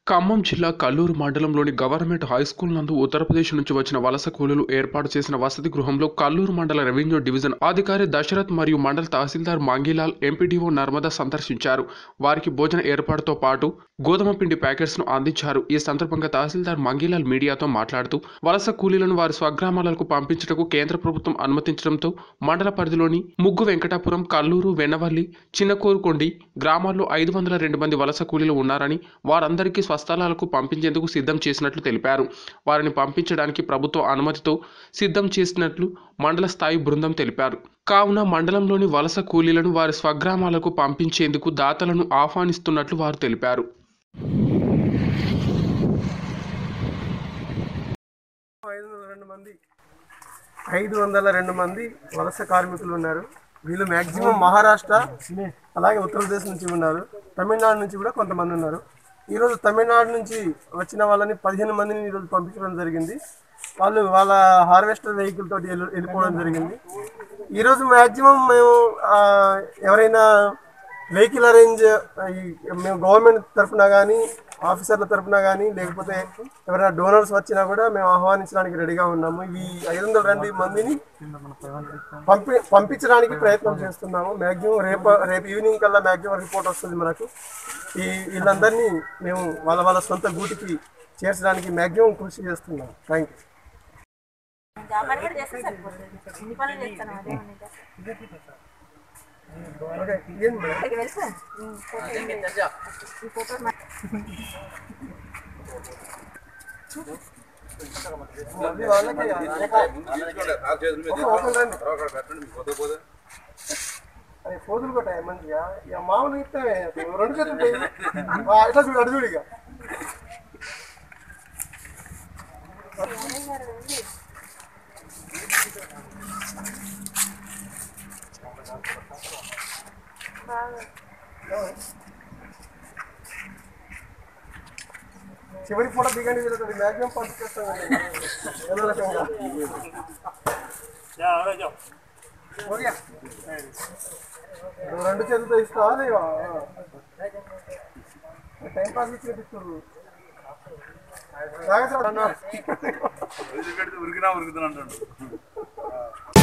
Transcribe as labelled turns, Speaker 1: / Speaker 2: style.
Speaker 1: ఖమ్మం జిల్లా కల్లూరు మండలంలోని government high school నందు ఉత్తరప్రదేశ్ నుంచి వచ్చిన వలస కూలీలు ఏర్పాటు చేసిన వసతి గృహంలో కల్లూరు మండల రెవెన్యూ డివిజన్ అధికారి దశరథ్ మరియు మండల తహసీల్దార్ మంగీలాల్ ఎంపీడీఓ నర్మదా సందర్శించారు వారికి భోజన ఏర్పాటుతో పాటు గోధుమ పిండి ప్యాకెట్స్ ను అందించారు ఈ సందర్భంగా తహసీల్దార్ మంగీలాల్ మీడియాతో మాట్లాడుతూ వలస కూలీలను వారి స్వగ్రామాలకు పంపించటకు కేంద్ర ప్రభుత్వం అనుమతించడంతో మండల పరిధిలోని ముగ్గు వెంకటాపురం కల్లూరు వెన్నవల్లి చిన్నకోరుకొండి గ్రామాల్లో ఐదు వందల రెండు మంది వలస కూలీలు ఉన్నారని వారందరికీ స్వస్థలాలకు పంపించేందుకు సిద్ధం చేసినట్లు తెలిపారు వారిని పంపించడానికి ప్రభుత్వ అనుమతితో సిద్ధం చేసినట్లు మండల స్థాయి బృందం తెలిపారు కావున మండలంలోని వలస కూలీలను వారి స్వగ్రామాలకు పంపించేందుకు దాతలను ఆహ్వానిస్తున్నట్లు వారు తెలిపారు
Speaker 2: ఐదు వందల రెండు మంది ఐదు వందల రెండు మంది వలస కార్మికులు ఉన్నారు వీళ్ళు మ్యాక్సిమం మహారాష్ట్ర అలాగే ఉత్తరప్రదేశ్ నుంచి ఉన్నారు తమిళనాడు నుంచి కూడా కొంతమంది ఉన్నారు ఈరోజు తమిళనాడు నుంచి వచ్చిన వాళ్ళని పదిహేను మందిని ఈరోజు పంపించడం జరిగింది వాళ్ళు వాళ్ళ హార్వెస్టర్ వెహికల్ తోటి వెళ్ళి- వెళ్ళిపోవడం జరిగింది ఈరోజు మ్యాక్సిమం మేము ఆ, ఎవరైనా వెహికల్ అరేంజ్ మేము గవర్నమెంట్ తరఫున కానీ ఆఫీసర్ల తరఫున కానీ లేకపోతే ఎవరైనా డోనర్స్ వచ్చినా కూడా మేము ఆహ్వానించడానికి రెడీగా ఉన్నాము ఈ ఐదు వందల రెండు మందిని పంపి పంపించడానికి ప్రయత్నం చేస్తున్నాము మ్యాక్సిమం రేపు రేపు ఈవినింగ్ కల్లా మ్యాక్సిమం రిపోర్ట్ వస్తుంది మనకు ఈ వీళ్ళందరినీ మేము వాళ్ళ వాళ్ళ సొంత గూటికి చేర్చడానికి మ్యాక్సిమం కృషి చేస్తున్నాం థ్యాంక్ యూ
Speaker 3: జాబర్ కూడా చేస్తే సరిపోతుంది ఇన్ని పనులు చేస్తాను అదే ఉంది.
Speaker 2: ఓకే ఏం మేడం
Speaker 3: ఇక్కడికి వెళ్తే ఈ ఫోటో మా-
Speaker 2: మళ్ళీ వాళ్ళకి ఓపెన్ రండి అరే పోదులు కొట్టాయి మంచిగా ఇక మామూలుగా ఇస్తే రెండు చేతులు ఉంటాయి. ఆ, ఇట్లా చూడు అటు చూడు ఇక చివరి ఫోటో దిగండి వీళ్ళతో మ్యాక్సిమం పంపించేస్తాం ఏదో రకంగా ఓకే నువ్వు రెండు చేతులతో ఇస్తావా లేవా టైం పాస్ చేపిస్తారు
Speaker 4: వదిలిపెడితే ఉరికినా ఉరుకుతున్నా అంటాడు